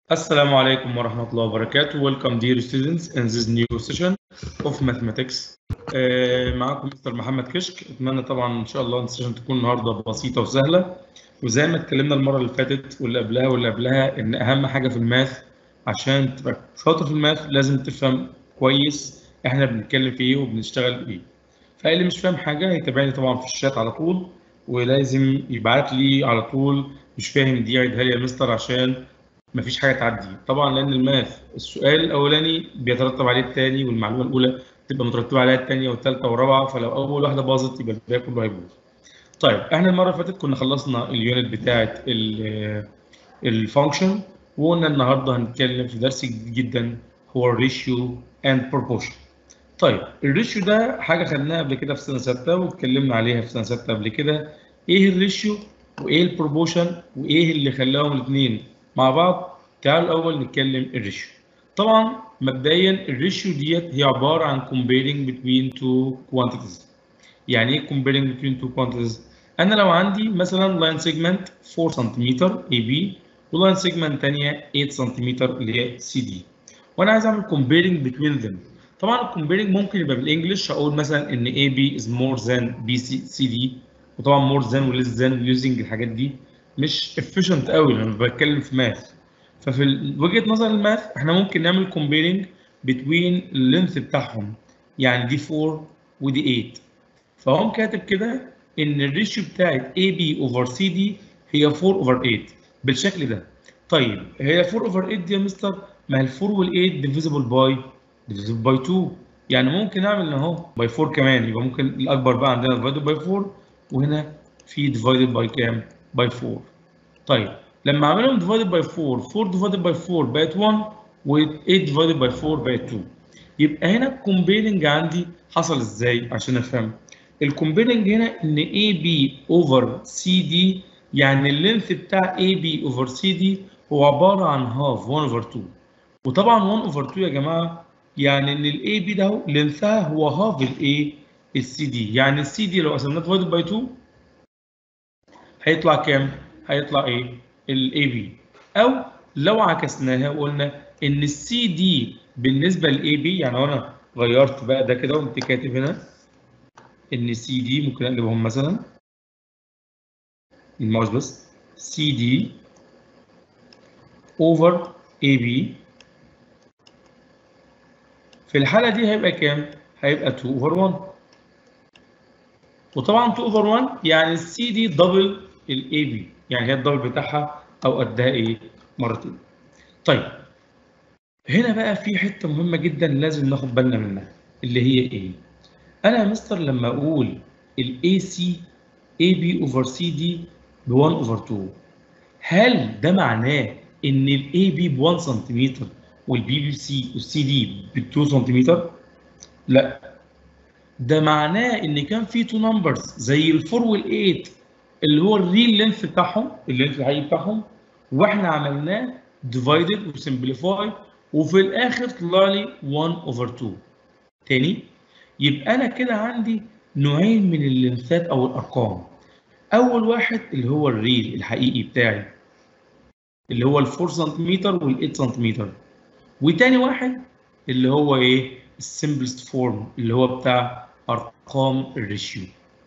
Assalamu alaikum wa rahmatullahi wa barakatuh. Welcome dear students in this new session of mathematics. آه، معاكم مستر محمد كشك اتمنى طبعا ان شاء الله السيشن تكون النهارده بسيطه وسهله وزي ما اتكلمنا المره اللي فاتت واللي قبلها واللي قبلها ان اهم حاجه في الماث عشان تبقى شاطر في الماث لازم تفهم كويس احنا بنتكلم في ايه وبنشتغل بايه. فاللي مش فاهم حاجه يتابعني طبعا في الشات على طول ولازم يبعت لي على طول مش فاهم دي عيدها لي يا مستر عشان مفيش حاجه تعدي طبعا لان الماث السؤال الاولاني بيترتب عليه الثاني والمعلومه الاولى تبقى مترتبه عليها الثانيه والثالثه والرابعه فلو اول واحده باظت يبقى الباقي كله هيبوظ طيب احنا المره اللي فاتت كنا خلصنا اليونت بتاعه الفانكشن وقلنا النهارده هنتكلم في درس جديد جدا هو الريشيو اند بروبورشن طيب الريشيو ده حاجه خدناها قبل كده في سنه سته واتكلمنا عليها في سنه سته قبل كده ايه الريشيو وايه البروبورشن وايه اللي خلاهم الاثنين مع بعض تعالوا الاول نتكلم الريشيو طبعا مبدئيا الريشيو ديت هي عباره عن comparing between two quantities يعني ايه comparing between two quantities انا لو عندي مثلا لاين سيجمنت 4 سم اي بي ولاين سيجمنت ثانيه 8 سم اللي هي سي دي وانا عايز اعمل comparing between them طبعا الكومبيرنج ممكن يبقى بالانجلش هقول مثلا ان اي بي از مور ذان بي سي سي دي وطبعا مور ذان وليس ذان يوزنج الحاجات دي مش efficient قوي لما بتكلم في ماث ففي وجهه نظر الماث احنا ممكن نعمل comparing between اللينث بتاعهم يعني دي 4 ودي 8 فهم كاتب كده ان الريشيو بتاعت اي بي اوفر سي دي هي 4 اوفر 8 بالشكل ده طيب هي 4 اوفر 8 دي يا مستر ما هي ال 4 وال 8 ديفيزبل باي ديفيزبل باي 2 يعني ممكن نعمل اهو باي 4 كمان يبقى ممكن الاكبر بقى عندنا ديفايدد باي 4 وهنا في ديفايدد باي كام؟ باي 4 طيب لما اعملهم ديفايدد باي 4 4 ديفايدد باي 4 بقت 1 و8 ديفايدد باي 4 بقت 2 يبقى هنا الكومبيرنج عندي حصل ازاي عشان افهم الكومبيرنج هنا ان اي بي اوفر سي دي يعني اللينث بتاع اي بي اوفر سي دي هو عباره عن هاف 1 اوفر 2 وطبعا 1 اوفر 2 يا جماعه يعني ان الاي بي ده لينثها هو هاف الايه السي دي يعني السي دي لو قسمناه ديفايدد باي 2 هيطلع كام هيطلع ايه الاي بي او لو عكسناها وقلنا ان السي دي بالنسبه للاي بي يعني انا غيرت بقى ده كده وقمت كاتب هنا ان سي دي ممكن اقلبهم مثلا الماوس بس سي دي اوفر اي بي في الحاله دي هيبقى كام هيبقى 2 اوفر 1 وطبعا 2 اوفر 1 يعني السي دي دبل الاي بي يعني هي الدبل بتاعها او قدها ايه مرتين طيب هنا بقى في حته مهمه جدا لازم ناخد بالنا منها اللي هي ايه انا يا مستر لما اقول الاي سي اي بي اوفر سي دي ب 1 اوفر 2 هل ده معناه ان الاي بي ب 1 سم والبي بي سي والسي دي ب 2 سم لا ده معناه ان كان في تو نمبرز زي ال 4 وال 8 اللي هو الريل لينث بتاعهم اللينث الحقيقي بتاعهم واحنا عملناه ديفايدد وسمبليفاي وفي الاخر طلع لي 1 اوفر 2 تاني يبقى انا كده عندي نوعين من اللينثات او الارقام اول واحد اللي هو الريل الحقيقي بتاعي اللي هو ال 4 سم وال 8 سم وتاني واحد اللي هو ايه السمبلست فورم اللي هو بتاع ارقام الريشيو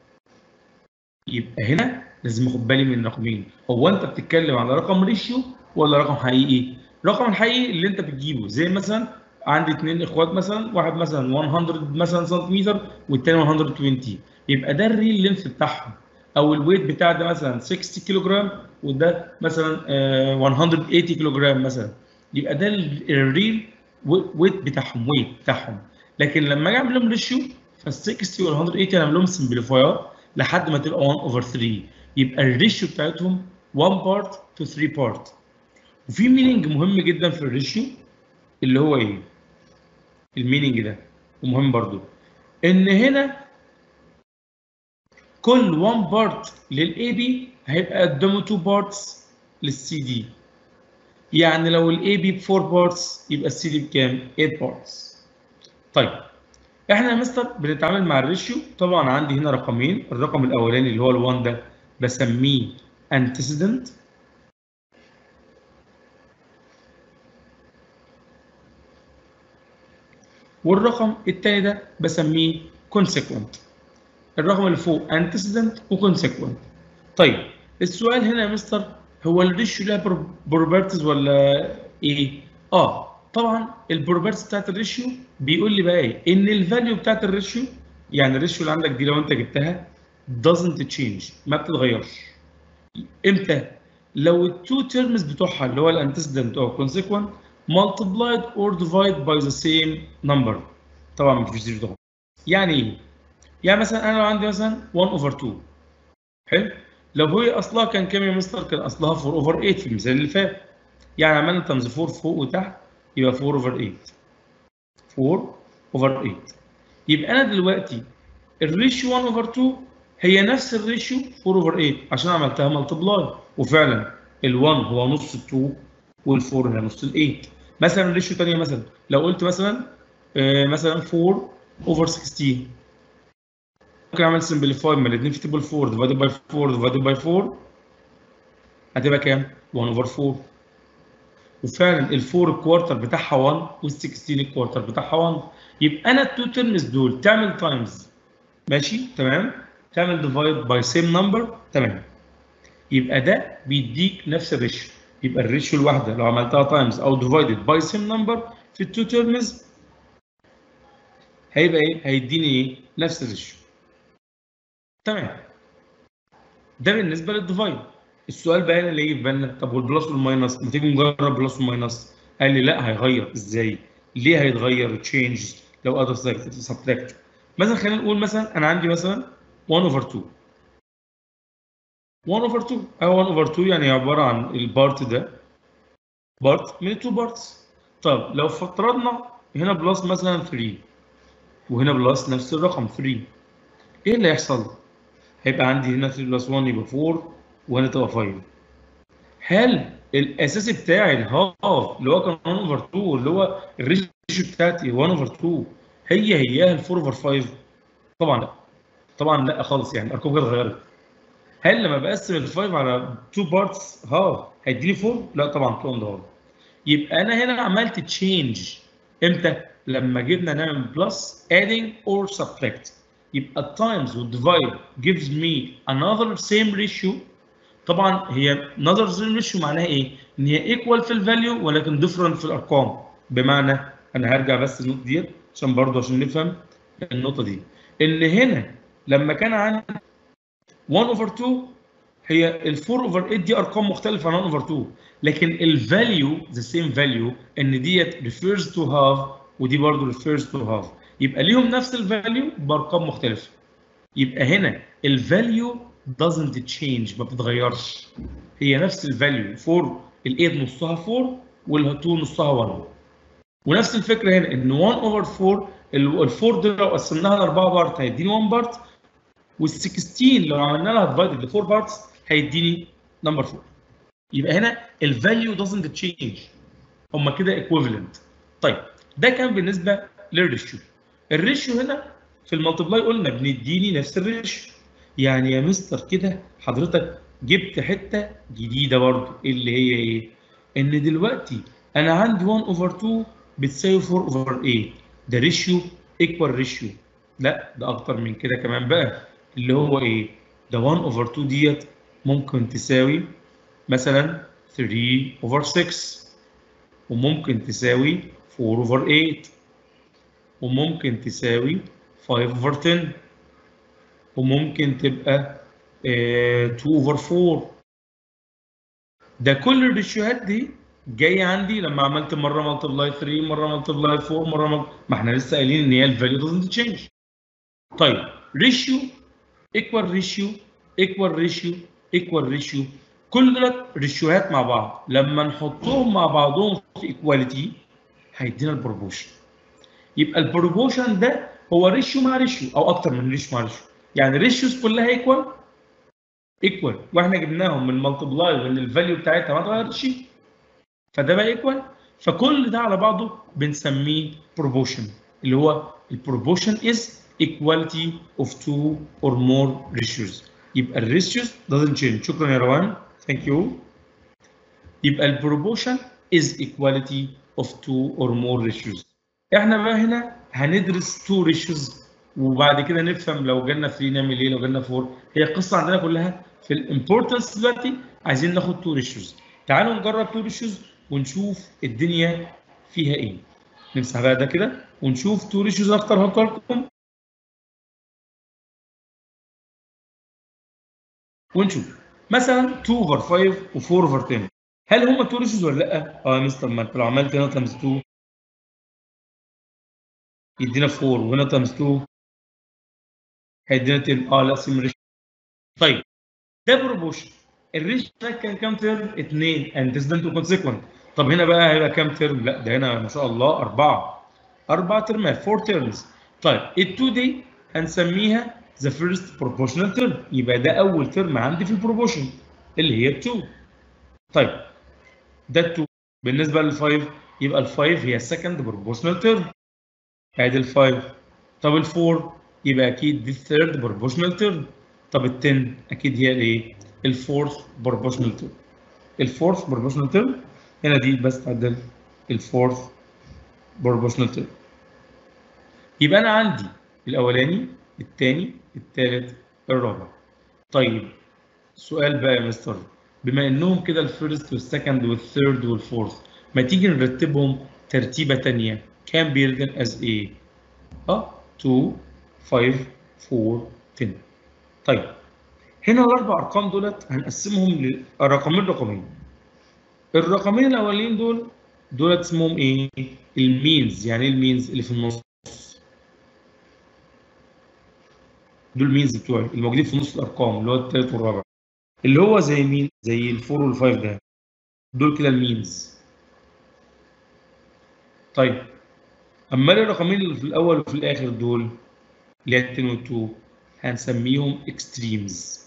يبقى هنا لازم اخد بالي من رقمين هو انت بتتكلم على رقم ريشيو ولا رقم حقيقي الرقم الحقيقي اللي انت بتجيبه زي مثلا عندي اثنين اخوات مثلا واحد مثلا 100 مثلا سنتيمتر والثاني 120 يبقى ده الريل لينث بتاعهم او الويت بتاع ده مثلا 60 كيلو جرام وده مثلا آه 180 كيلو جرام مثلا يبقى ده الريل ويت بتاعهم ويت بتاعهم لكن لما اجي اعمل لهم ريشيو فال 60 وال 180 اعمل لهم سمبليفاير لحد ما تبقى 1 اوفر 3 يبقى الريشيو بتاعتهم 1 بارت تو 3 بارت وفي مينينج مهم جدا في الريشيو اللي هو ايه المينينج ده ومهم برضو ان هنا كل 1 بارت للاي بي هيبقى قدامه 2 بارتس للسي دي يعني لو الاي بي ب 4 بارتس يبقى السي دي بكام 8 بارتس طيب احنا يا مستر بنتعامل مع الريشيو طبعا عندي هنا رقمين الرقم الاولاني اللي هو ال1 ده بسميه antecedent والرقم الثاني ده بسميه consequent الرقم اللي فوق antecedent وconsequent طيب السؤال هنا يا مستر هو الريشيو لها بروبرتيز ولا ايه؟ اه طبعا البروبرتيز بتاعت الريشيو بيقول لي بقى ايه؟ ان الفاليو بتاعت الريشيو يعني الريشيو اللي عندك دي لو انت جبتها doesn't change ما بتتغيرش امتى؟ لو التو تيرمز بتوعها اللي هو الانتسيدنت او consequent multiplied or divided by the same number طبعا مفيش زيرو طبعا يعني ايه؟ يعني مثلا انا لو عندي مثلا 1 اوفر 2 حلو؟ لو هي اصلها كان كام يا مستر؟ كان اصلها 4 اوفر 8 في المثال اللي فات يعني عملنا تمز 4 فوق وتحت يبقى 4 اوفر 8 4 اوفر 8 يبقى انا دلوقتي الريشيو 1 اوفر 2 هي نفس الريشيو 4 اوفر 8 عشان عملتها ملتبلاي وفعلا ال1 هو نص ال 2 وال4 هي نص ال 8 مثلا الريشيو ثانيه مثلا لو قلت مثلا آه مثلا 4 اوفر 16 ممكن اعمل سمبليفاي ما الاثنين في تيبل 4 ديفايدد باي 4 ديفايدد باي 4 هتبقى كام؟ 1 اوفر 4 وفعلا ال 4 الكوارتر بتاعها 1 وال 16 الكوارتر بتاعها 1 يبقى انا التو تيرمز دول تعمل تايمز ماشي تمام تعمل ديفايد باي سيم نمبر تمام يبقى ده بيديك نفس الريشيو يبقى الريشيو الواحده لو عملتها تايمز او ديفايدد باي سيم نمبر في التو تيرمز هيبقى ايه؟ هيديني ايه؟ نفس الريشيو تمام ده بالنسبه للديفايد السؤال بقى هنا اللي يجي في بالنا طب والبلس والماينس ما تيجي نجرب بلس وماينس قال لي لا هيغير ازاي ليه هيتغير تشينج لو اقدر سبتراكت مثلا خلينا نقول مثلا انا عندي مثلا 1 اوفر 2 1 اوفر 2 او 1 اوفر 2 يعني عباره عن البارت ده بارت من التو بارتس طب لو افترضنا هنا بلس مثلا 3 وهنا بلس نفس الرقم 3 ايه اللي هيحصل؟ هيبقى عندي هنا 3 بلس 1 يبقى 4 وهنا تبقى 5 هل الاساسي بتاعي الهاف اللي هو كان 1 اوفر 2 اللي هو الريشيو بتاعتي 1 اوفر 2 هي هياها ال 4 اوفر 5 طبعا لا طبعا لا خالص يعني الارقام كده اتغيرت هل لما بقسم ال 5 على 2 بارتس هاف هيديني 4 لا طبعا 2 هاف يبقى انا هنا عملت تشينج امتى لما جبنا نعمل بلس adding or subtract يبقى times والديفايد gives me another same ratio طبعا هي another same ratio معناها ايه؟ ان هي equal في الفاليو ولكن different في الارقام بمعنى انا هرجع بس النقطه ديت عشان برضه عشان نفهم النقطه دي ان هنا لما كان عندي 1 over 2 هي ال 4 over 8 دي ارقام مختلفه عن 1 over 2 لكن الفاليو ذا سيم فاليو ان ديت refers to half ودي برضه refers to half يبقى ليهم نفس الفاليو بارقام مختلفه يبقى هنا الفاليو doesn't change ما بتتغيرش هي نفس الفاليو 4 ال 8 نصها 4 وال 2 نصها 1 ونفس الفكره هنا ان 1 اوفر 4 ال 4 دي لو قسمناها ل 4 بارت هيديني 1 بارت وال 16 لو عملنا لها ديفايدد ل 4 بارتس هيديني نمبر 4 يبقى هنا الفاليو doesn't change هما كده ايكويفالنت طيب ده كان بالنسبه للريشيو الريشيو هنا في المالتبلاي قلنا بنديني نفس الريشيو يعني يا مستر كده حضرتك جبت حته جديده برضو اللي هي ايه؟ ان دلوقتي انا عندي 1 اوفر 2 بتساوي 4 اوفر 8 ده ريشيو ايكوال ريشيو لا ده اكتر من كده كمان بقى اللي هو ايه؟ ده 1 اوفر 2 ديت ممكن تساوي مثلا 3 اوفر 6 وممكن تساوي 4 اوفر 8 وممكن تساوي 5 اوفر 10 وممكن تبقى آه 2 اوفر 4 ده كل الريشيوهات دي جايه عندي لما عملت مره ملتبلاي 3 مره ملتبلاي 4 مره مل... ما احنا لسه قايلين ان هي الفاليو دازنت تشينج طيب ريشيو ايكوال ريشيو ايكوال ريشيو ايكوال ريشيو كل دول ريشيوهات مع بعض لما نحطهم مع بعضهم في ايكواليتي هيدينا البروبوشن يبقى البروبوشن ده هو ريشيو مع ريشيو او اكتر من ريشيو مع ريشيو يعني الريشيوز كلها ايكوال ايكوال واحنا جبناهم من ملتبلاي وان الفاليو بتاعتها ما اتغيرتش فده بقى ايكوال فكل ده على بعضه بنسميه بروبوشن اللي هو البروبوشن از equality of two or more ratios يبقى الريشيوز doesn't change شكرا يا روان ثانك يو يبقى البروبوشن is equality of two or more ratios احنا بقى هنا هندرس تو ريشيوز وبعد كده نفهم لو جالنا 3 نعمل ايه لو جالنا 4 هي القصه عندنا كلها في الامبورتنس دلوقتي عايزين ناخد تو ريشيوز تعالوا نجرب تو ريشيوز ونشوف الدنيا فيها ايه نمسح بقى ده كده ونشوف تو ريشيوز اختارها لكم ونشوف مثلا 2 اوفر 5 و4 اوفر 10 هل هم تو ريشيوز ولا لا؟ اه يا مستر ما انت لو عملت هنا تايمز 2 يدينا 4 وهنا تايمز 2 هيدينا 10 اه لا سيم ريشيو طيب ده بروبوشن الريشيو ده كان كام ترم؟ 2 انتسدنت وكونسيكونت طب هنا بقى هيبقى كام ترم؟ لا ده هنا ما شاء الله أربعة أربع ترمات 4 ترمز طيب ال 2 دي هنسميها ذا فيرست بروبوشنال ترم يبقى ده أول ترم عندي في البروبوشن اللي هي 2 طيب ده 2 بالنسبة لل 5 يبقى ال 5 هي السكند بروبوشنال ترم ادي ال 5 طب ال 4 يبقى اكيد دي الثيرد بروبوشنال ترم طب ال 10 اكيد هي الايه؟ الفورث بروبوشنال ترم الفورث بروبوشنال ترم هنا دي بس تعدل الفورث بروبوشنال ترم يبقى انا عندي الاولاني الثاني الثالث الرابع طيب سؤال بقى يا مستر بما انهم كده الفيرست والسكند والثيرد والفورث ما تيجي نرتبهم ترتيبه ثانيه كان بيردن از ايه؟ اه 2 5 4 10 طيب هنا الاربع ارقام دولت هنقسمهم لرقمين رقمين الرقمين الاولين دول دولت اسمهم ايه؟ المينز يعني ايه المينز اللي في النص؟ دول المينز بتوعي الموجودين في نص الارقام اللي هو الثالث والرابع اللي هو زي مين؟ زي الفور والفايف ده دول كده المينز طيب اما الرقمين اللي في الاول وفي الاخر دول اللي هي 10 و 2 هنسميهم اكستريمز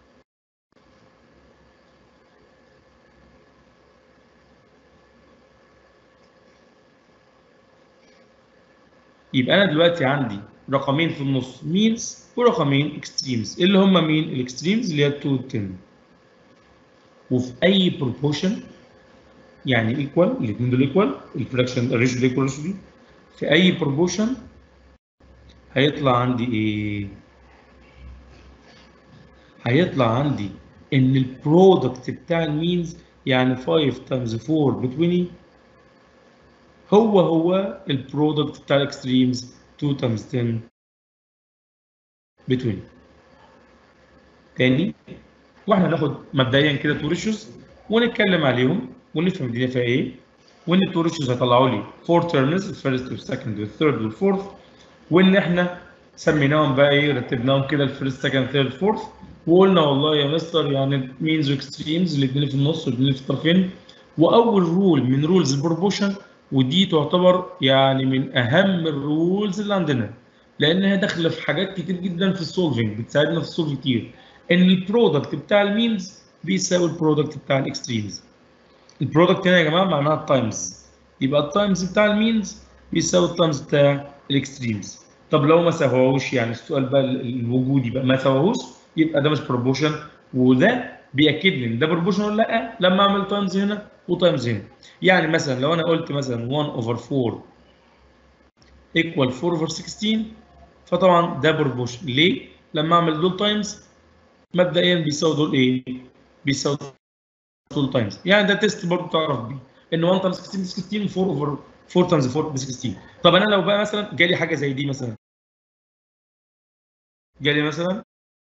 يبقى انا دلوقتي عندي رقمين في النص مينز ورقمين اكستريمز اللي هم مين الاكستريمز اللي هي 2 و 10 وفي اي بروبوشن يعني ايكوال الاثنين دول ايكوال الفراكشن الريشيو ده ايكوال دي في اي بروبوشن هيطلع عندي ايه هيطلع عندي ان البرودكت بتاع المينز يعني 5 تايمز 4 ب 20 هو هو البرودكت بتاع الاكستريمز 2 تايمز 10 ب 20 تاني واحنا ناخد مبدئيا كده تو ريشيوز ونتكلم عليهم ونفهم الدنيا فيها ايه وان التو ريشيوز هيطلعوا لي 4 تيرمز الفيرست والسكند والثيرد والفورث وان احنا سميناهم بقى ايه رتبناهم كده الفيرست سكند ثيرد فورث وقلنا والله يا مستر يعني مينز واكستريمز الاثنين في النص والاثنين في الطرفين واول رول من رولز البروبوشن ودي تعتبر يعني من اهم الرولز اللي عندنا لانها داخله في حاجات كتير جدا في السولفنج بتساعدنا في السولف كتير ان البرودكت بتاع المينز بيساوي البرودكت بتاع الاكستريمز البرودكت هنا يا جماعه معناها التايمز يبقى التايمز بتاع المينز بيساوي التايمز بتاع الاكستريمز طب لو ما ساووش يعني السؤال بقى الوجودي بقى ما ساووش يبقى ده مش بروبوشن وده بياكد لي ان ده بروبوشن ولا لا لما اعمل تايمز هنا وتايمز هنا يعني مثلا لو انا قلت مثلا 1 اوفر 4 ايكوال 4 اوفر 16 فطبعا ده بروبوشن ليه؟ لما اعمل دول تايمز مبدئيا بيساوي دول ايه؟ بيساوي دول تايمز يعني ده تيست برضه تعرف بيه ان 1 تايمز 16 16 4 اوفر 4 تايمز 4 ب 16 طب انا لو بقى مثلا جالي حاجه زي دي مثلا جالي مثلا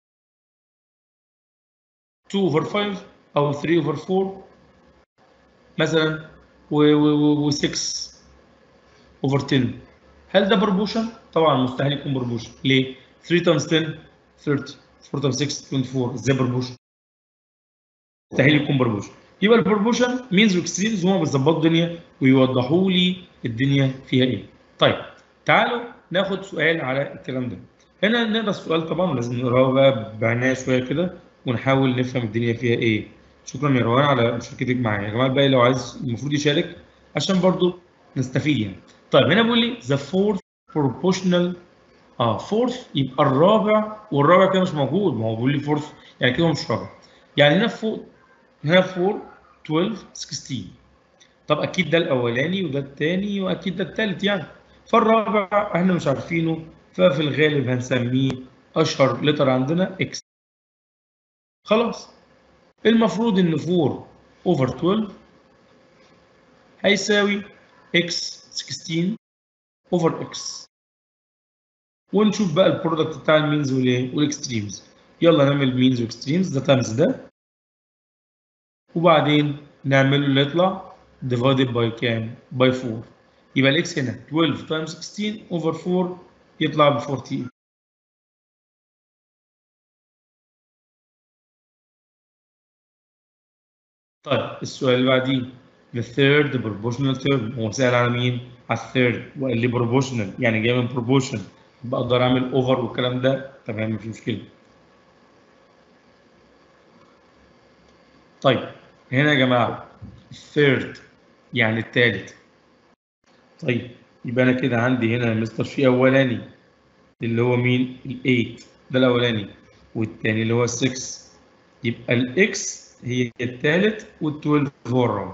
2 اوفر 5 او 3 اوفر 4 مثلا و 6 اوفر 10 هل ده بروبوشن؟ طبعا مستحيل يكون بروبوشن ليه؟ 3 تايمز 10 30 4 تايمز 6 24 ازاي بروبوشن؟ مستحيل يكون بروبوشن يبقى البروبوشن مينز واكستريمز هما بيظبطوا الدنيا ويوضحوا لي الدنيا فيها ايه. طيب تعالوا ناخد سؤال على الكلام ده. هنا نقرا السؤال طبعا لازم نقراه بقى بعنايه شويه كده ونحاول نفهم الدنيا فيها ايه. شكرا يا روان على مشاركتك معايا يا جماعه الباقي لو عايز المفروض يشارك عشان برضو نستفيد يعني. طيب هنا بيقول لي the fourth proportional اه فورث يبقى الرابع والرابع كده مش موجود ما هو بيقول لي فورث يعني كده مش رابع يعني هنا فوق هنا 4 12 16 طب اكيد ده الاولاني وده الثاني واكيد ده الثالث يعني فالرابع احنا مش عارفينه ففي الغالب هنسميه اشهر لتر عندنا اكس خلاص المفروض ان 4 اوفر 12 هيساوي اكس 16 اوفر اكس ونشوف بقى البرودكت بتاع المينز والايه والاكستريمز يلا نعمل مينز واكستريمز ده تايمز ده وبعدين نعمل اللي يطلع divided by كام by 4 يبقى الاكس هنا 12 times 16 over 4 يطلع ب 48 طيب السؤال اللي بعديه the third proportional term هو سأل على مين؟ على الثيرد وقال لي proportional يعني جاي من proportion بقدر اعمل اوفر والكلام ده تمام مفيش مشكله طيب هنا يا جماعه الثيرد يعني الثالث طيب يبقى انا كده عندي هنا يا مستر في اولاني اللي هو مين ال8 ده الاولاني والثاني اللي هو ال6 يبقى الاكس هي الثالث وال12 هو الرابع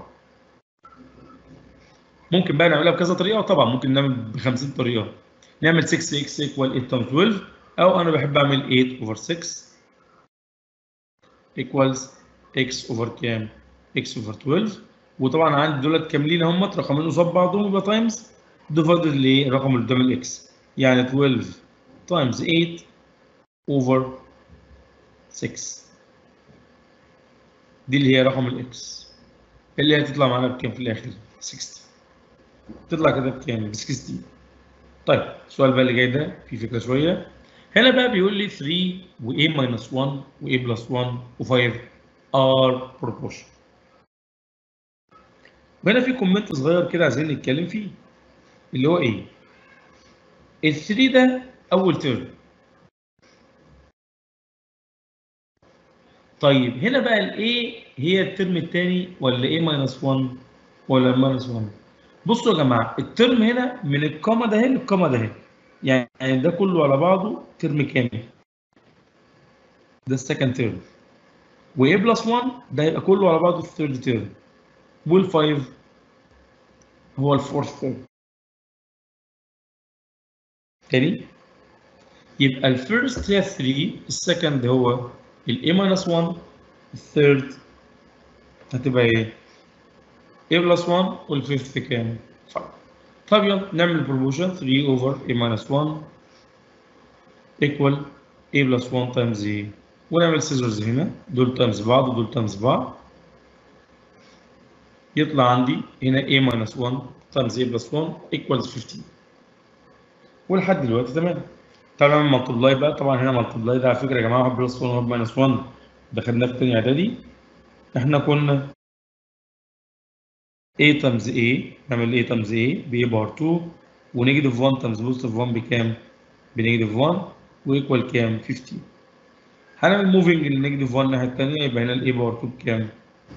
ممكن بقى نعملها بكذا طريقه طبعا ممكن نعمل ب 50 طريقه نعمل 6 x equal 8 times 12 او انا بحب اعمل 8 over 6 equals x over كام x over 12 وطبعا عندي دولت كاملين هم رقمين قصاد بعضهم يبقى تايمز ديفايدد للرقم اللي قدام الاكس يعني 12 times 8 over 6 دي اللي هي رقم الاكس اللي هتطلع معانا بكام في الاخر 60 تطلع كده بكام ب 16 طيب السؤال بقى اللي جاي ده في فكره شويه هنا بقى بيقول لي 3 و a minus 1 و a plus 1 و 5 are proportion وهنا في كومنت صغير كده عايزين نتكلم فيه اللي هو ايه ال 3 ده اول ترم طيب هنا بقى ال a هي الترم الثاني ولا a minus 1 ولا minus 1 بصوا يا جماعه الترم هنا من الكوما ده اهي للكوما ده اهي يعني ده كله على بعضه ترم كامل ده السكند ترم و a بلس 1 ده يبقى كله على بعضه الثيرد ترم وال5 هو الفورث ترم تاني يبقى الفيرست هي 3 السكند هو ال a minus 1 الثيرد هتبقى ايه؟ a بلس 1 والفيفث كام؟ 5 طب يلا نعمل بروبوشن 3 اوفر a minus 1 equal a بلس 1 times a ونعمل سيزرز هنا دول تايمز بعض ودول تايمز بعض يطلع عندي هنا a minus 1 times a plus 1 equals 15 ولحد دلوقتي تمام تعالوا نعمل مالتبلاي بقى طبعا هنا مالتبلاي ده على فكره يا جماعه 1 بلس 1 1 minus 1 دخلناه في تاني اعدادي احنا كنا a times a نعمل a times a ب a باور 2 ونيجاتيف 1 times بوزيتيف 1 بكام؟ بنيجاتيف 1 وايكوال كام؟ 15 هنعمل موفينج للنيجاتيف 1 الناحيه الثانيه يبقى هنا ال a باور 2 بكام؟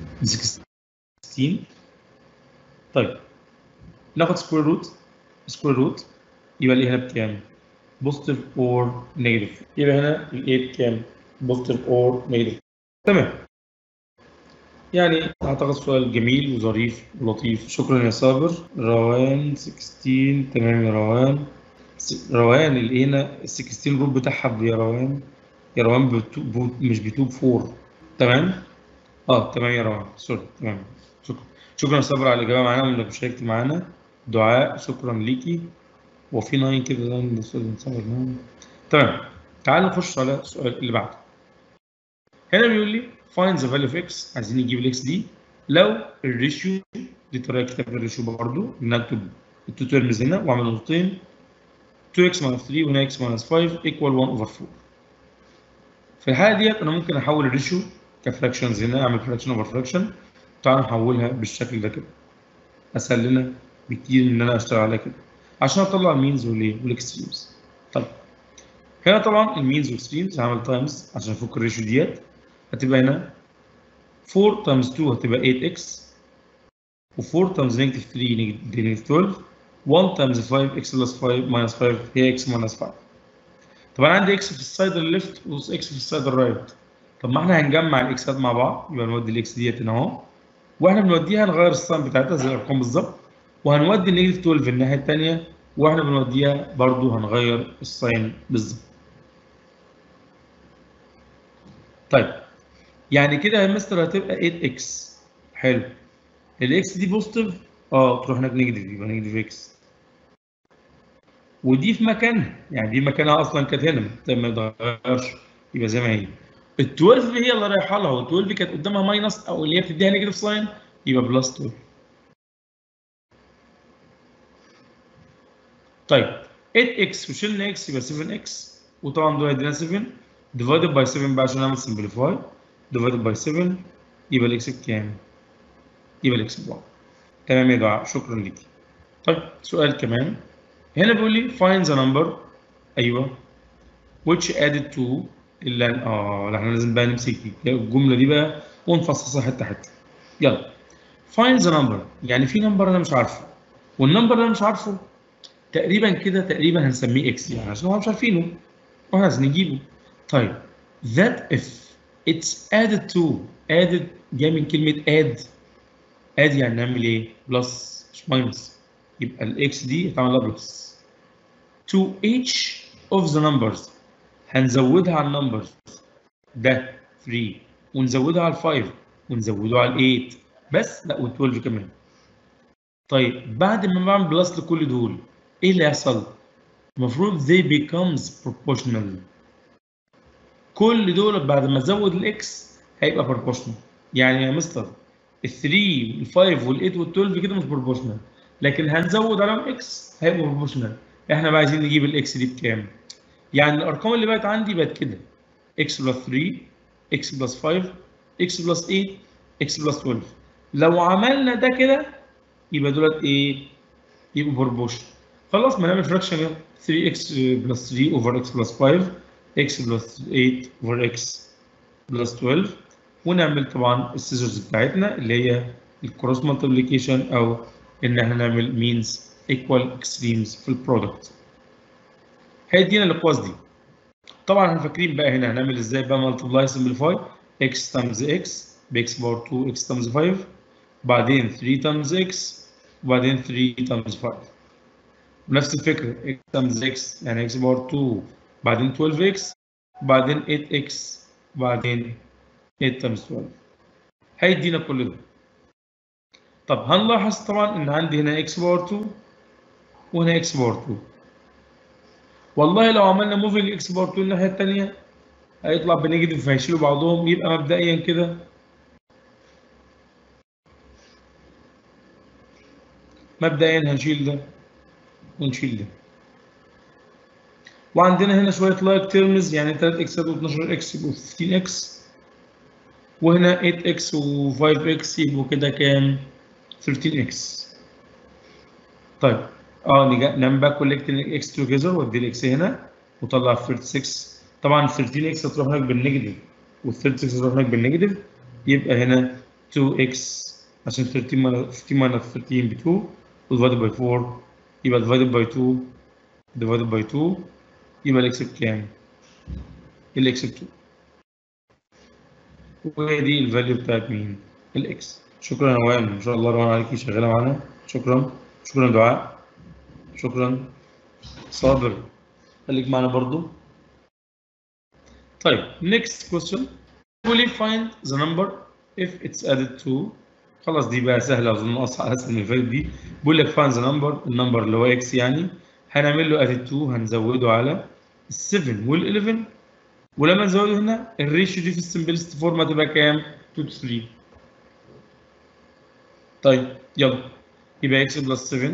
16 طيب ناخد سكوير روت سكوير روت يبقى اللي هنا بكام؟ بوزيتيف اور نيجاتيف يبقى هنا ال 8 بكام؟ بوزيتيف اور نيجاتيف تمام يعني اعتقد سؤال جميل وظريف ولطيف شكرا يا صابر روان 16 تمام يا روان س- روان اللي هنا ال 16 روت بتاعها يا روان يا روان بتو بو مش بتوب 4 تمام اه تمام يا روان سوري تمام شكرا شكرا يا صابر على الاجابه معانا وانك شاركت معانا دعاء شكرا ليكي وفي ناين كده ناين للأستاذ صابر ناين. تمام تعال نخش على السؤال اللي بعده هنا بيقول لي find the value of x عايزين نجيب الاكس دي لو الريشيو دي طريقه كتابه الريشيو برضه نكتب التو تيرمز هنا واعمل نقطتين 2x minus 3 وهنا x minus 5 equal 1 over 4 في الحاله ديت انا ممكن احول الريشيو كفراكشنز هنا اعمل فراكشن اوفر فراكشن تعال نحولها بالشكل ده كده اسهل لنا بكتير ان انا اشتغل عليها كده عشان اطلع المينز والايه والاكستريمز طيب هنا طبعا المينز والاكستريمز هعمل تايمز عشان افك الريشيو ديت هتبقى هنا 4 تايمز 2 هتبقى 8x و4 تايمز نيجاتيف 3 نيجاتيف 12 1 تايمز 5 x بلس 5 ماينس 5 هي x ماينس 5 طب انا عندي x في السايد الليفت و x في السايد الرايت طب ما احنا هنجمع الاكسات مع بعض يبقى نودي الاكس ديت هنا اهو واحنا بنوديها نغير الساين بتاعتها زي الارقام بالظبط وهنودي النيجاتيف 12 الناحيه الثانيه واحنا بنوديها برضو هنغير الساين بالظبط طيب يعني كده يا مستر هتبقى 8 اكس حلو الاكس دي بوزيتيف اه تروح هناك نيجاتيف يبقى نيجاتيف اكس ودي في مكانها يعني دي مكانها اصلا كانت هنا ما يتغيرش يبقى زي ما هي ال 12 هي اللي رايحه لها وال 12 كانت قدامها ماينس او اللي هي بتديها نيجاتيف ساين يبقى بلس 12 طيب 8x وشلنا x يبقى 7x وطبعا دول هيدينا 7 divided by 7 بقى عشان نعمل simplify divided by 7 يبقى الاكس بكام؟ يبقى الاكس بواحد تمام يا دعاء شكرا ليكي طيب سؤال كمان هنا بيقول لي find the number ايوه which added to اللي اه احنا لازم بقى نمسك الجمله دي بقى ونفصصها حته حته يلا find the number يعني في نمبر انا مش عارفه والنمبر اللي انا مش عارفه تقريبا كده تقريبا هنسميه اكس يعني عشان هو مش عارفينه واحنا عايزين نجيبه طيب that if it's added to added جاي من كلمه add add يعني نعمل ايه بلس مش ماينس يبقى الاكس دي هتعمل لها بلس to each of the numbers هنزودها على النمبرز ده 3 ونزودها على 5 ونزودها على 8 بس لا وال 12 كمان طيب بعد ما بعمل بلس لكل دول ايه اللي هيحصل؟ المفروض they becomes proportional كل دول بعد ما ازود الاكس هيبقى proportional يعني يا مستر ال 3 وال 5 وال 8 وال 12 كده مش proportional لكن هنزود عليهم اكس هيبقوا proportional احنا بقى عايزين نجيب الاكس دي بكام؟ يعني الارقام اللي بقت عندي بقت كده اكس بلس 3 اكس بلس 5 اكس بلس 8 اكس بلس 12 لو عملنا ده كده يبقى دولت ايه؟ يبقوا بروبوشن خلاص ما نعمل فراكشن يلا 3 اكس بلس 3 اوفر اكس بلس 5 اكس بلس 8 اوفر اكس بلس 12 ونعمل طبعا السيزرز بتاعتنا اللي هي الكروس مالتيبليكيشن او ان احنا نعمل مينز ايكوال اكستريمز في البرودكت هيدينا الاقواس دي طبعا احنا فاكرين بقى هنا هنعمل ازاي بقى مالتيبلاي سمبليفاي اكس تايمز اكس باكس باور 2 اكس تايمز 5 بعدين 3 تايمز اكس وبعدين 3 تايمز 5 نفس الفكره اكس تايمز اكس يعني اكس باور 2 بعدين 12 اكس بعدين 8 اكس بعدين 8 تايمز 12 هيدينا كل ده طب هنلاحظ طبعا ان عندي هنا اكس باور 2 وهنا اكس باور 2 والله لو عملنا موفينج اكس باور 2 الناحيه الثانيه هيطلع بنيجاتيف فهيشيلوا بعضهم يبقى مبدئيا كده مبدئيا هنشيل ده ونشيل ده وعندنا هنا شويه لايك تيرمز يعني 3 اكس زائد 12 اكس يبقوا 15 اكس وهنا 8 اكس و5 اكس يبقوا كده كام 13 اكس طيب اه نعمل بقى كولكت الاكس توجذر وادي الاكس هنا وطلع 36 طبعا 13 اكس هتروح هناك بالنيجاتيف وال 36 هتروح هناك بالنيجاتيف يبقى هنا 2 اكس عشان 13 15 minus 13 ب 2 divided by 4 يبقى divided by 2 divided by 2 يبقى الاكس بكام؟ الاكس ب 2 وهي دي الفاليو بتاعت مين؟ الاكس شكرا يا روان ما شاء الله روان عليكي شغاله معانا شكرا شكرا دعاء شكرا صابر خليك معانا برضو طيب next question will you find the number if it's added to خلاص دي بقى سهله اظن اصعب اسهل من اللي فاتت دي بيقول لك find the number النمبر اللي هو اكس يعني هنعمل له added to هنزوده على ال 7 وال 11 ولما نزوده هنا الريشيو دي في السمبلست فورم هتبقى كام؟ 2 to 3 طيب يلا يبقى x بلس 7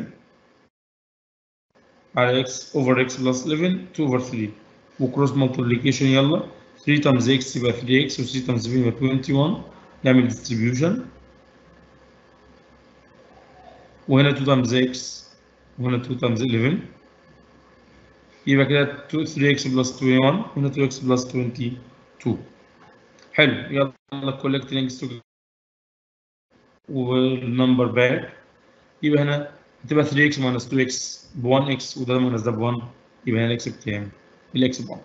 على x over x بلس 11 2 over 3 وكروس مالتيبليكيشن يلا 3 تايمز x يبقى 3x و 3 تايمز 7 يبقى 21 نعمل ديستريبيوشن وهنا 2 تايمز x وهنا 2 تايمز 11 يبقى كده 2 3x بلس 21 وهنا 2x بلس 22 حلو يلا كولكت لينكس والنمبر باك يبقى هنا هتبقى 3x ماينس 2x ب 1x وده ماينس ده ب 1 يبقى هنا الاكس بكام؟ الاكس ب 1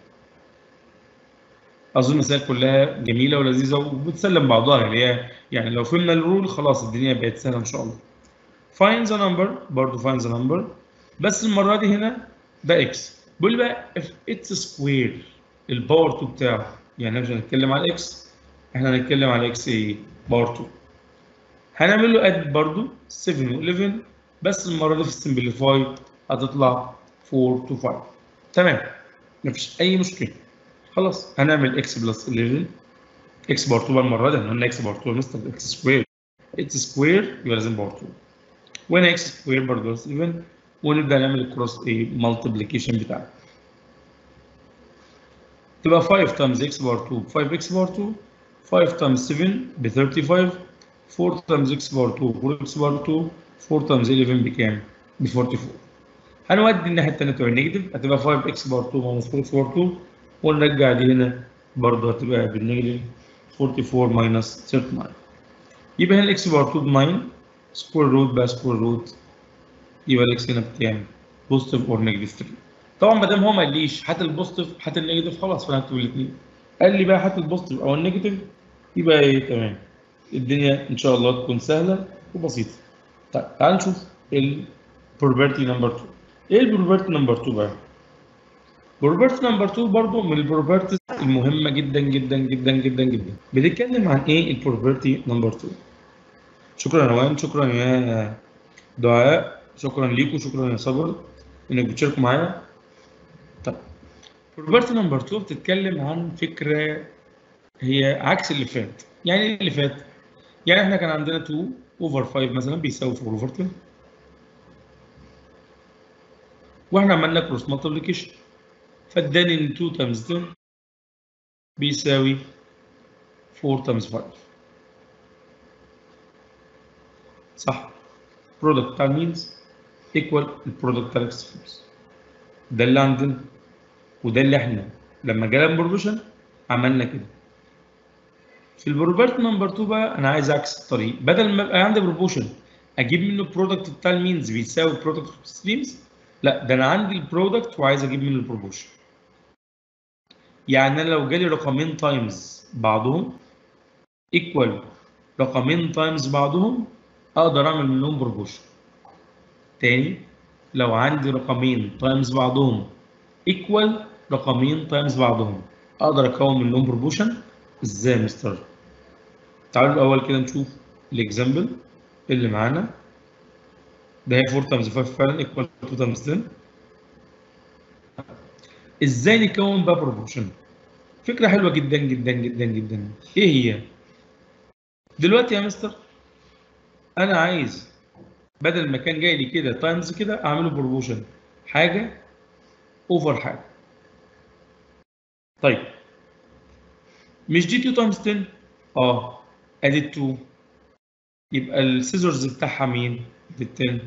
اظن المسائل كلها جميله ولذيذه وبتسلم بعضها يعني هي يعني لو فهمنا الرول خلاص الدنيا بقت سهله ان شاء الله. find the number برضه find the number بس المره دي هنا ده اكس بيقول لي بقى if اتس سكوير الباور 2 بتاعه يعني مش هنتكلم على اكس احنا هنتكلم على اكس ايه باور 2 هنعمل له اد برضو 7 و 11 بس المره دي في السمبليفاي هتطلع 4 to 5 تمام مفيش اي مشكله خلاص هنعمل اكس بلس 11 اكس باور 2 المره دي احنا قلنا اكس باور 2 مستر اكس سكوير اكس سكوير يبقى لازم باور 2 وهنا اكس سكوير برضه بلس 11 ونبدا نعمل الكروس ايه مالتيبليكيشن بتاعنا تبقى 5 تايمز اكس باور 2 5 اكس باور 2 5 تايمز 7 ب 35 4 تايمز اكس باور 2 4 اكس باور 2 4 تايمز 11 بكام؟ ب 44 هنودي الناحيه الثانيه تبقى نيجاتيف هتبقى 5 اكس باور 2 ماينس 4 اكس باور 2 ونرجع دي هنا برضه هتبقى بالنيجاتيف 44 ماينس 39 يبقى هنا الاكس باور 2 ب 9 سكوير روت بقى سكوير روت يبقى الاكس هنا بكام؟ بوزيتيف اور نيجاتيف 3 طبعا ما دام هو ما قاليش هات البوزيتيف هات النيجاتيف خلاص فانا هكتب الاثنين قال لي بقى هات البوزيتيف او النيجاتيف يبقى ايه تمام الدنيا ان شاء الله تكون سهله وبسيطه طيب تعال نشوف البروبرتي نمبر 2 ايه البروبرتي نمبر 2 بقى بروبرتي نمبر 2 برضو من البروبرتيز المهمه جدا جدا جدا جدا جدا بنتكلم عن ايه البروبرتي نمبر 2 شكرا يا روان شكرا يا دعاء شكرا ليكم شكرا يا صبر انك بتشاركوا معايا طب بروبرتي نمبر 2 بتتكلم عن فكره هي عكس اللي فات يعني ايه اللي فات يعني احنا كان عندنا 2 اوفر 5 مثلا بيساوي 4 اوفر 10 واحنا عملنا كروس مالتيبليكيشن فاداني ان 2 تايمز 10 بيساوي 4 تايمز 5 صح برودكت بتاع المينز ايكوال البرودكت بتاع الاكستريمز ده اللي عندنا وده اللي احنا لما جالنا بروبوشن عملنا كده في البروبرت نمبر 2 بقى انا عايز اعكس الطريق بدل ما يبقى عندي بروبوشن اجيب منه البرودكت بتاع المينز بيساوي برودكت الاكستريمز لا ده انا عندي البرودكت وعايز اجيب منه البروبوشن يعني انا لو جالي رقمين تايمز بعضهم ايكوال رقمين تايمز بعضهم اقدر اعمل منهم بروبوشن تاني لو عندي رقمين تايمز بعضهم ايكوال رقمين تايمز بعضهم اقدر اكون منهم بروبوشن ازاي يا مستر تعالوا الاول كده نشوف الاكزامبل اللي معانا ده هي 4 تايمز 5 فعلا ايكوال 2 تايمز 10 ازاي نكون بقى بروبوشن فكره حلوه جدا جدا جدا جدا ايه هي دلوقتي يا مستر انا عايز بدل ما كان جاي لي كده تايمز كده اعمله بروبوشن حاجه اوفر حاجه طيب مش دي 2 تايمز 10 اه ادي 2 يبقى السيزرز بتاعها مين دي 10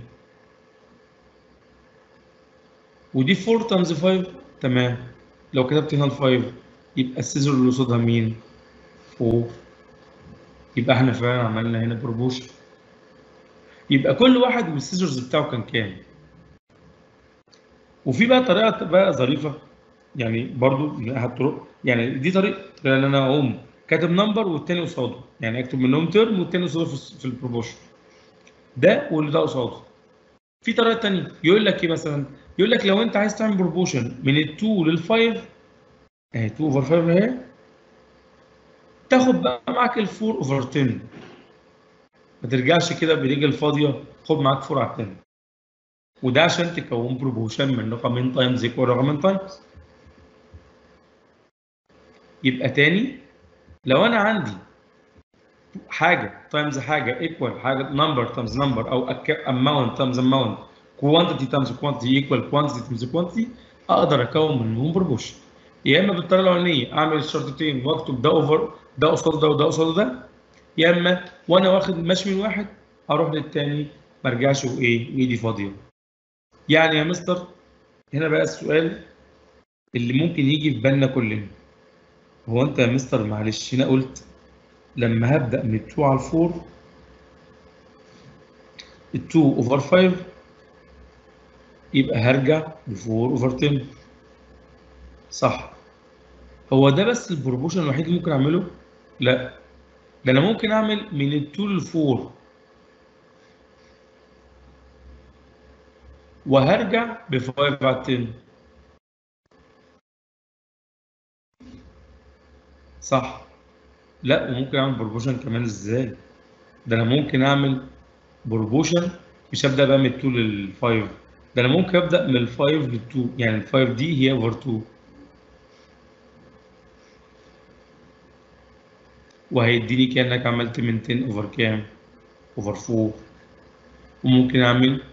ودي 4 تايمز 5 تمام لو كتبت هنا ال 5 يبقى السيزر اللي قصادها مين 4 يبقى احنا فعلا عملنا هنا بروبوشن يبقى كل واحد والسيزرز بتاعه كان كام وفي بقى طريقه بقى ظريفه يعني برضو من احد الطرق يعني دي طريقه ان انا اقوم كاتب نمبر والتاني قصاده يعني اكتب منهم ترم والتاني قصاده في, في البروبوشن ده واللي ده قصاده في طريقه ثانيه يقول لك ايه مثلا يقول لك لو انت عايز تعمل بروبوشن من ال 2 لل 5 اهي 2 اوفر 5 اهي تاخد بقى معاك ال 4 اوفر 10 ما ترجعش كده برجل فاضيه خد معاك 4 على 10 وده عشان تكون بروبوشن من رقمين تايمز ايكوال رقمين تايمز يبقى تاني لو انا عندي حاجه تايمز حاجه ايكوال حاجه نمبر تايمز نمبر او اماونت تايمز اماونت كوانتيتي تايمز كوانتيتي ايكوال كوانتيتي تايمز كوانتيتي اقدر اكون منهم بروبوشن يا اما بالطريقه الاولانيه اعمل الشرطتين واكتب ده اوفر ده قصاد ده وده قصاد ده يا اما وانا واخد ماشي من واحد اروح للتاني ما ارجعش وايه ايدي فاضيه يعني يا مستر هنا بقى السؤال اللي ممكن يجي في بالنا كلنا هو انت يا مستر معلش هنا قلت لما هبدا من 2 على 4 ال 2 اوفر 5 يبقى هرجع ل 4 اوفر 10 صح هو ده بس البروبوشن الوحيد اللي ممكن اعمله؟ لا ده انا ممكن اعمل من ال 2 لل 4 وهرجع ب 5 على 10 صح لا وممكن اعمل بروبوشن كمان ازاي ده انا ممكن اعمل بروبوشن مش هبدا بقى من 2 لل 5 ده انا ممكن ابدا من ال 5 لل 2 يعني ال 5 دي هي اوفر 2 وهيديني كانك عملت من 10 اوفر كام اوفر 4 وممكن اعمل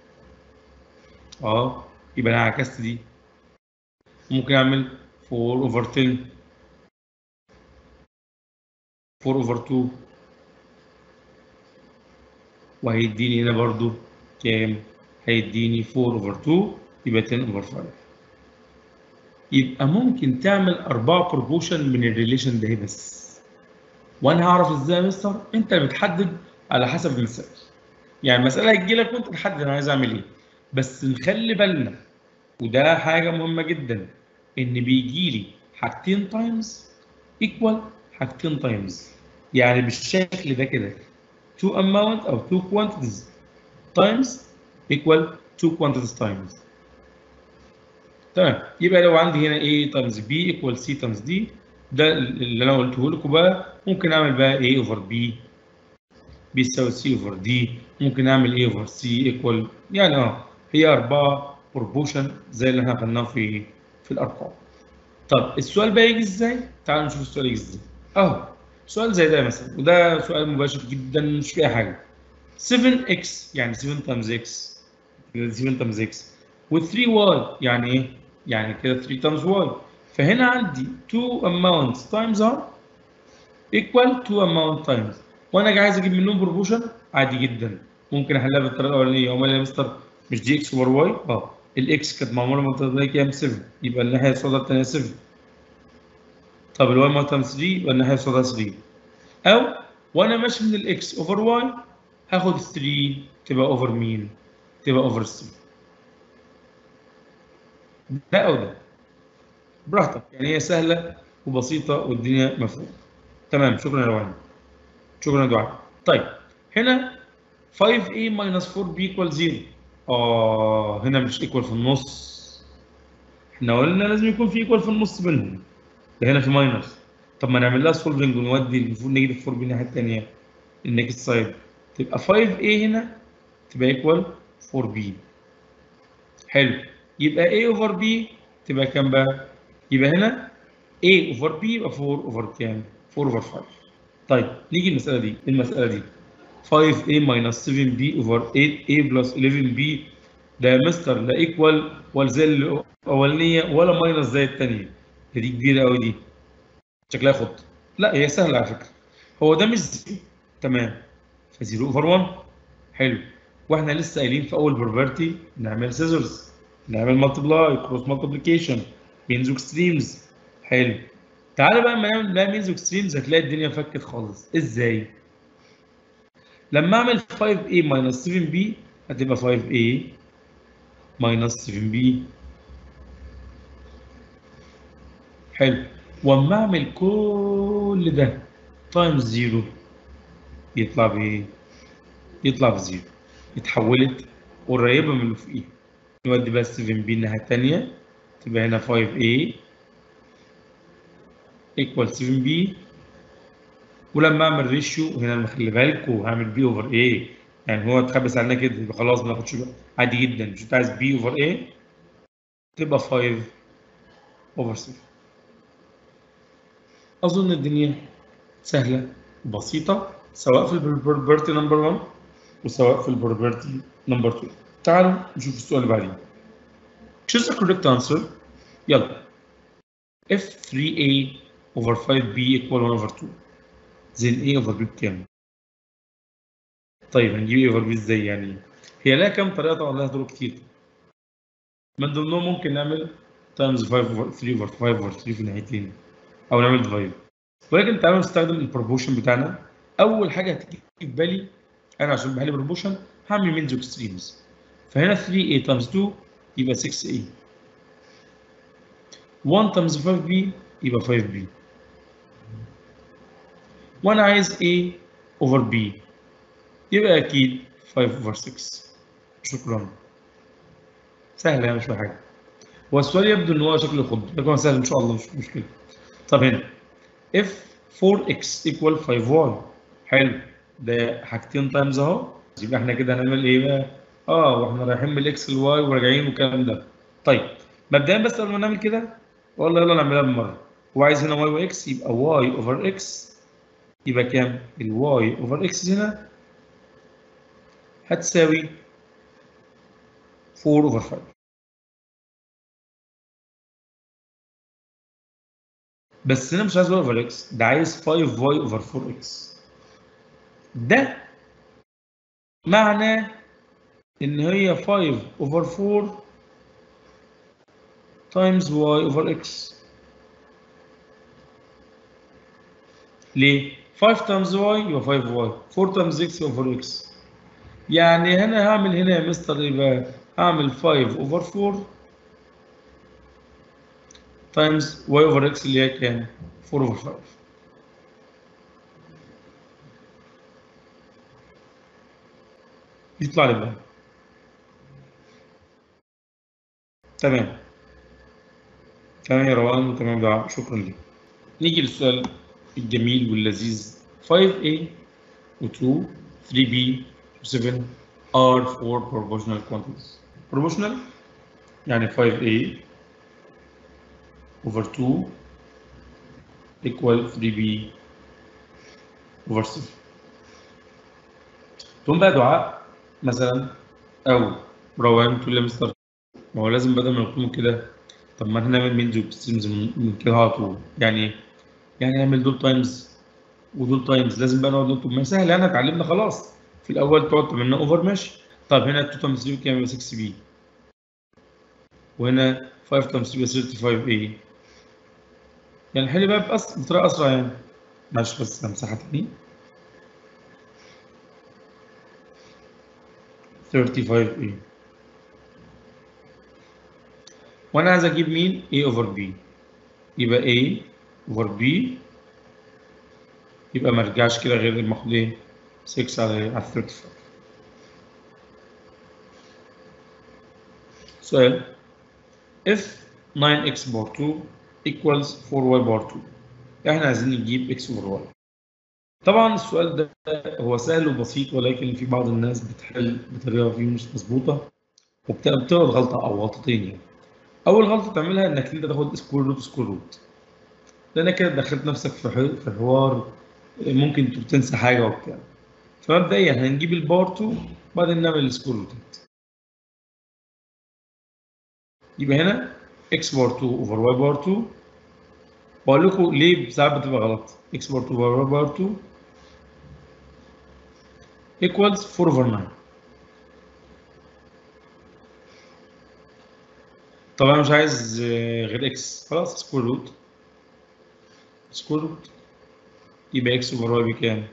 اه يبقى انا عكست دي ممكن اعمل 4 اوفر 10 4 اوفر 2 وهيديني هنا برضو كام هيديني 4 اوفر 2 يبقى 10 اوفر 5 يبقى ممكن تعمل أربعة بروبوشن من الريليشن ده بس وانا هعرف ازاي يا مستر انت اللي بتحدد على حسب المسائل يعني المساله هتجي لك وانت تحدد انا عايز اعمل ايه بس نخلي بالنا وده حاجه مهمه جدا ان بيجي لي حاجتين تايمز ايكوال حاجتين تايمز يعني بالشكل ده كده two amount او two quantities times equal two quantities times تمام يبقى لو عندي هنا A times B equal C times D ده اللي انا قلته لكم بقى ممكن اعمل بقى A over B بيساوي C over D ممكن اعمل A over C equal يعني اه هي اربعه بروبوشن زي اللي احنا خدناه في في الارقام طب السؤال بقى يجي ازاي؟ تعالوا نشوف السؤال يجي ازاي اهو سؤال زي ده مثلا وده سؤال مباشر جدا مش فيه حاجه 7x يعني 7 times x 7 times x و 3y يعني ايه؟ يعني كده 3 times y فهنا عندي 2 amounts times r equal 2 amount times وانا عايز اجيب منهم بروبوشن عادي جدا ممكن احلها بالطريقه الاولانيه امال يا مستر مش دي اكس اوفر واي اه الاكس كانت معموله منطقه كام 7 يبقى الناحيه السوداء الثانيه 7 طب الواي مقام 3 يبقى الناحيه السوداء 3 او وانا ماشي من الاكس اوفر واي هاخد 3 تبقى اوفر مين؟ تبقى اوفر 3 ده او ده براحتك يعني هي سهله وبسيطه والدنيا مفهومه تمام شكرا يا روان شكرا يا دعاء طيب هنا 5a minus 4b equal 0 اه هنا مش equal في النص احنا قلنا لازم يكون في equal في النص بينهم ده هنا في ماينس طب ما نعمل لها سولفنج ونودي المفروض نيجاتيف 4b الناحيه الثانيه النيكست سايد تبقى 5a هنا تبقى equal 4b حلو يبقى a over b تبقى كام بقى؟ يبقى هنا a over b يبقى 4 over كام؟ 4 over 5 طيب نيجي المساله دي المساله دي 5a minus 7b over 8a plus 11b ده يا مستر لا ايكوال ولا زي الاولانيه ولا ماينس زي الثانيه دي كبيره قوي دي شكلها خط لا هي سهله على فكره هو ده مش زيرو تمام فزيرو اوفر 1 حلو واحنا لسه قايلين في اول بروبرتي نعمل سيزرز نعمل مالتبلاي كروس مالتيبليكيشن مينز واكستريمز حلو تعالى بقى لما نعمل بقى مينز واكستريمز هتلاقي الدنيا فكت خالص ازاي؟ لما اعمل 5a minus 7b هتبقى 5a minus 7b حلو واما اعمل كل ده تايمز 0 يطلع بايه؟ يطلع بزيرو اتحولت قريبه من اللي فوقيها نودي بقى 7b الناحيه الثانيه تبقى هنا 5a equal 7b ولما اعمل ريشيو هنا خلي بالكوا هعمل بي اوفر ايه يعني هو اتخبس علينا كده يبقى خلاص ما ناخدش عادي جدا مش انت عايز بي اوفر ايه تبقى 5 اوفر 7 اظن الدنيا سهله وبسيطه سواء في البروبرتي نمبر 1 وسواء في البروبرتي نمبر 2 تعالوا نشوف السؤال اللي بعدين choose the correct answer يلا if 3a over 5b equal 1 over 2 زين a over b بكام؟ طيب هنجيب a over b ازاي يعني؟ هي لها كام طريقة طبعا لها طرق كتير من ضمنهم ممكن نعمل تايمز 5 over 3 over 5 over 3 في الناحيتين أو نعمل ديفايد ولكن تعالوا نستخدم البروبوشن بتاعنا أول حاجة هتيجي في بالي أنا عشان بحل بروبوشن هعمل مينز واكستريمز فهنا 3a times 2 يبقى 6a 1 times 5b يبقى 5b وانا عايز a over b يبقى اكيد 5 over 6 شكرا سهله يعني مش فيها حاجه هو السؤال يبدو ان هو شكله يخض لكن هو سهل ان شاء الله مش مشكله طب هنا if 4x equal 5y حلو ده حاجتين تايمز اهو يبقى احنا كده هنعمل ايه بقى؟ اه واحنا رايحين من الاكس للواي وراجعين والكلام ده طيب مبدئيا بس قبل ما نعمل كده والله يلا نعملها بالمره هو عايز هنا واي واكس يبقى واي اوفر اكس يبقى كام؟ الواي اوفر اكس هنا هتساوي 4 اوفر 5 بس هنا مش عايز واي اوفر اكس ده عايز 5 واي اوفر 4 اكس ده معناه ان هي 5 اوفر 4 تايمز واي اوفر اكس ليه 5 تايمز واي يبقى 5 واي 4 تايمز اكس يبقى 4 اكس يعني هنا هعمل هنا يا مستر ايه بقى هعمل 5 اوفر 4 تايمز واي اوفر اكس اللي هي كام 4 اوفر 5 يطلع لي بقى تمام تمام يا روان وتمام دعاء شكرا لك نيجي للسؤال الجميل واللذيذ 5a و2 3b و7 are four proportional quantities proportional يعني 5a over 2 equal 3b over 7 تقوم بقى دعاء مثلا او روان تقول لي يا مستر ما هو لازم بدل ما نكتبهم كده طب ما احنا نعمل مينز وبستريمز من كده على طول يعني ايه؟ يعني نعمل دول تايمز ودول تايمز لازم بقى نقعد نكتب ما سهل انا اتعلمنا خلاص في الاول تقعد تعملنا اوفر ماشي طب هنا 2 تايمز 3 كام يبقى 6 بي وهنا 5 تايمز 3 يبقى 35 اي يعني نحل بقى بأس... بطريقه اسرع يعني معلش بس همسحها تاني 35 اي وانا عايز اجيب مين a over b يبقى a over b يبقى ما ارجعش كده غير لما اخد ايه 6 على على 35 سؤال if 9x بار 2 equals 4y بار 2 احنا عايزين نجيب x over y طبعا السؤال ده هو سهل وبسيط ولكن في بعض الناس بتحل بطريقه فيه مش مظبوطه وبتغلط غلطه او غلطتين يعني اول غلطه تعملها انك انت تاخد سكوير روت سكوير روت لانك كده دخلت نفسك في في حوار ممكن تنسى حاجه وبتاع فمبدئيا هنجيب الباور 2 بعدين نعمل السكوير روتات يبقى هنا اكس باور 2 اوفر واي باور 2 بقول لكم ليه ساعات بتبقى غلط اكس باور 2 اوفر واي باور 2 equals 4 over 9 طبعا مش عايز غير اكس خلاص سكوير روت سكوير روت يبقى اكس اوفر واي بكام؟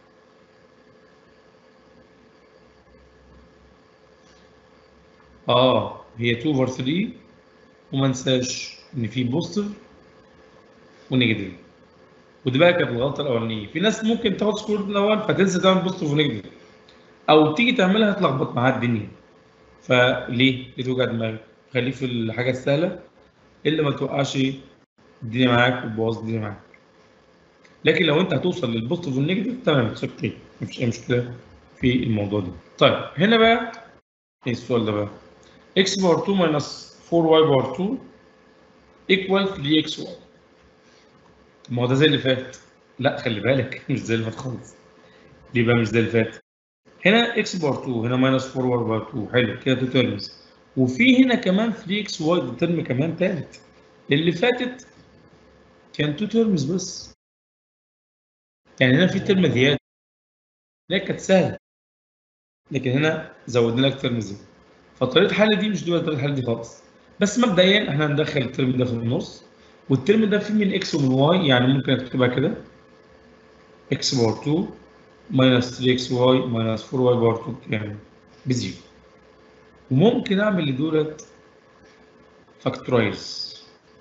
اه هي 2 اوفر 3 وما ننساش ان في بوزيتيف ونيجاتيف ودي بقى كانت الغلطه الاولانيه في ناس ممكن تاخد سكوير روت الاول فتنسى تعمل بوزيتيف ونيجاتيف او تيجي تعملها تلخبط معاها الدنيا فليه؟ ليه توجع دماغك؟ خليه في الحاجه السهله اللي ما توقعش الدنيا معاك وتبوظ الدنيا معاك لكن لو انت هتوصل للبوزيتيف والنيجاتيف تمام اتس اوكي مفيش اي مشكله في الموضوع ده طيب هنا بقى ايه السؤال ده بقى x باور 2 ماينس 4y باور 2 ايكوال 3xy ما هو ده زي اللي فات لا خلي بالك مش زي اللي فات خالص ليه بقى مش زي اللي فات هنا x باور 2 هنا ماينس 4y باور 2 حلو كده تو تيرمز وفي هنا كمان 3xy ده ترم كمان تالت اللي فاتت كان 2 تيرمز بس يعني هنا في ترم زياده هي كانت سهله لكن هنا زودنا لك ترم زياده فطريقه الحل دي مش دي طريقه الحل دي خالص بس مبدئيا احنا هندخل الترم ده في النص والترم ده فيه من اكس ومن واي يعني ممكن اكتبها كده اكس باور 2 ماينس 3 اكس واي ماينس 4 واي باور 2 كام بزيرو وممكن اعمل لدولت فاكتورايز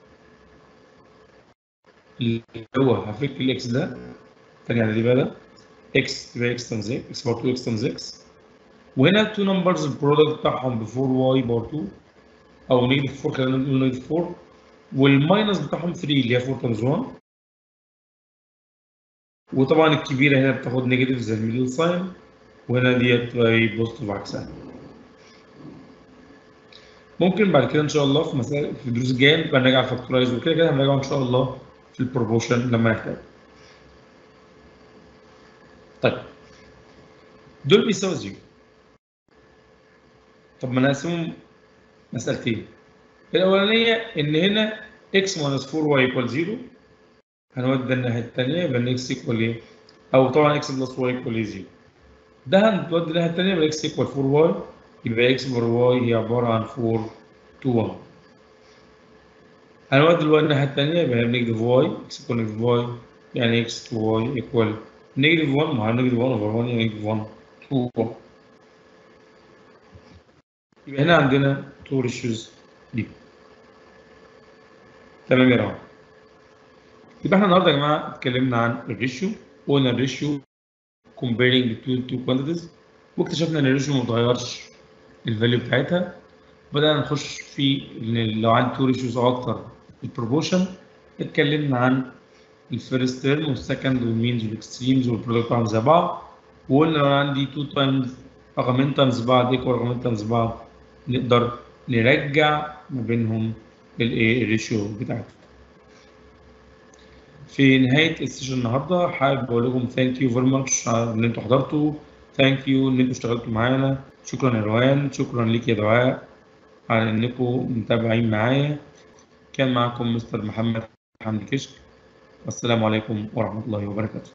اللي هو هفك الاكس ده تاني على دي بقى ده اكس تبقى اكس تايمز اكس باور 2 اكس تايمز اكس وهنا التو نمبرز البرودكت بتاعهم ب 4 واي باور 2 او نيجاتيف 4 خلينا نقول نيجاتيف 4 والماينس بتاعهم 3 اللي هي 4 تايمز 1 وطبعا الكبيره هنا بتاخد نيجاتيف زي الميدل ساين وهنا ديت تبقى بوزيتيف عكسها ممكن بعد كده ان شاء الله في مسائل في الدروس الجايه نبقى نراجع الفاكتورايز وكده كده هنراجعه ان شاء الله في البروبوشن لما نحتاج طيب دول بيساوي زيرو طب ما نقسمهم مسألتين الأولانية إن هنا x minus 4y equal 0 هنودي ده الناحية التانية يبقى إن x equal إيه؟ أو طبعا x plus y equal 0 ده هنودي الناحية التانية يبقى x equal 4y يبقى x over y هي عبارة عن 4 to 1 هنودي الواي الناحية التانية يبقى نيجاتيف y x equal نيجاتيف y يعني x to y equal نيجاتيف 1 مع نيجاتيف 1 over 1 يعني نيجاتيف 1 to 1 يبقى هنا عندنا تو ريشيوز دي تمام يا جماعه يبقى احنا النهارده يا جماعه اتكلمنا عن الريشيو قلنا الريشيو comparing between two quantities واكتشفنا ان الريشيو ما بتغيرش الفاليو بتاعتها بدأنا نخش في ان لو عندي تو ريشيوز او اكتر البروبوشن اتكلمنا عن الفيرست تيرم والسكند والمينز والاكستريمز والبرودكت بتاعهم زي بعض وقلنا لو عندي تو تايمز رقمين تايمز بعض ايكوال رقمين تايمز بعض نقدر نرجع ما بينهم الايه الريشيو بتاعتهم في نهايه السيشن النهارده حابب اقول لكم ثانك يو فيري ماتش ان انتوا حضرتوا ثانك يو ان انتوا اشتغلتوا معانا شكرا يا روان شكرا ليك يا دعاء على انكم متابعين معايا كان معكم مستر محمد حمدي كشك والسلام عليكم ورحمه الله وبركاته